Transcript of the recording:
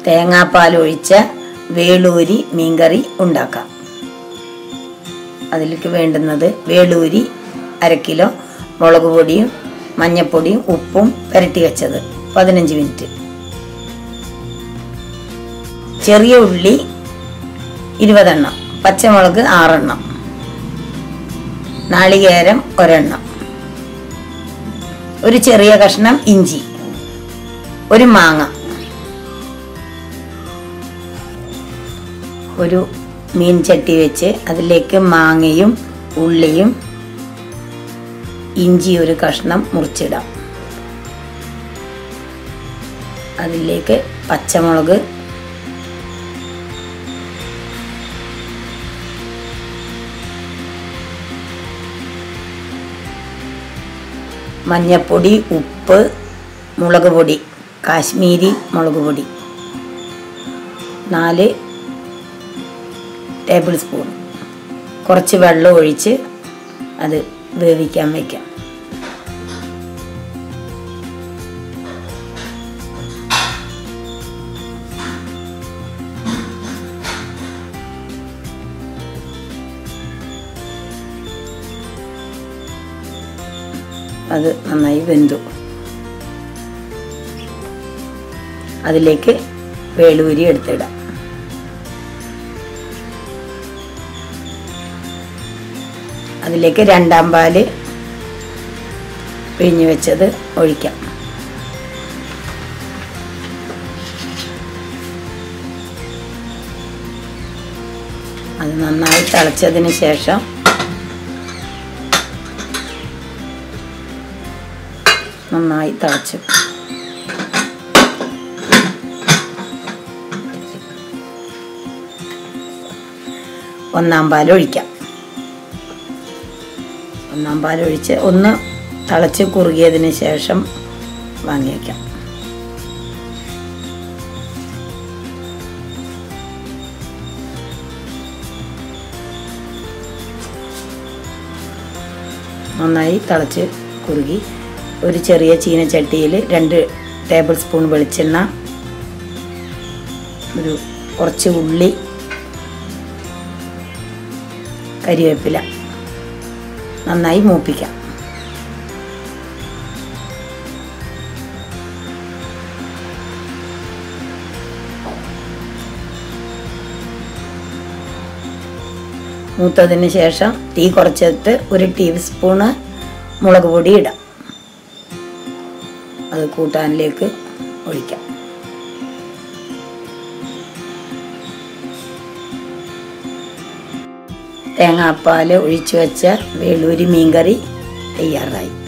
തേങ്ങാപ്പാൽ ഒഴിച്ച വേളൂരി മീൻകറി ഉണ്ടാക്കാം അതിലേക്ക് വേണ്ടുന്നത് വേളൂരി അര കിലോ മുളക് പൊടിയും മഞ്ഞപ്പൊടിയും ഉപ്പും പുരട്ടി വെച്ചത് പതിനഞ്ച് മിനിറ്റ് ചെറിയ ഉള്ളി ഇരുപതെണ്ണം പച്ചമുളക് ആറെണ്ണം നാളികേരം ഒരെണ്ണം ഒരു ചെറിയ കഷ്ണം ഇഞ്ചി ഒരു മാങ്ങ ഒരു മീൻ ചട്ടി വെച്ച് അതിലേക്ക് മാങ്ങയും ഉള്ളിയും ഇഞ്ചി ഒരു കഷ്ണം മുറിച്ചിടാം അതിലേക്ക് പച്ചമുളക് മഞ്ഞപ്പൊടി ഉപ്പ് മുളക് പൊടി കാശ്മീരി മുളക് പൊടി നാല് ടേബിൾ സ്പൂൺ കുറച്ച് വെള്ളം ഒഴിച്ച് അത് വേവിക്കാൻ വയ്ക്കാം അത് നന്നായി വെന്തു അതിലേക്ക് വേളൂരി എടുത്തിടാം അതിലേക്ക് രണ്ടാം പാല് പിഴിഞ്ഞു വെച്ചത് ഒഴിക്കാം അത് നന്നായി തിളച്ചതിന് ശേഷം നന്നായി തിളച്ചു ഒന്നാം പാൽ ഒഴിക്കാം ഒന്നാം പാൽ ഒഴിച്ച് ഒന്ന് തിളച്ച് കുറുകിയതിന് ശേഷം വാങ്ങി വയ്ക്കാം നന്നായി തിളച്ച് കുറുകി ഒരു ചെറിയ ചീനച്ചട്ടിയിൽ രണ്ട് ടേബിൾ സ്പൂൺ വെളിച്ചെണ്ണ ഒരു കുറച്ച് ഉള്ളി കരിവേപ്പില നന്നായി മൂപ്പിക്കാം മൂത്തതിന് ശേഷം തീ കുറച്ചിട്ട് ഒരു ടീസ്പൂണ് മുളക് പൊടി ഇടാം അത് കൂട്ടാനിലേക്ക് ഒഴിക്കാം തേങ്ങാപ്പാൽ ഒഴിച്ചു വെച്ച വേളൂരി മീൻകറി തയ്യാറായി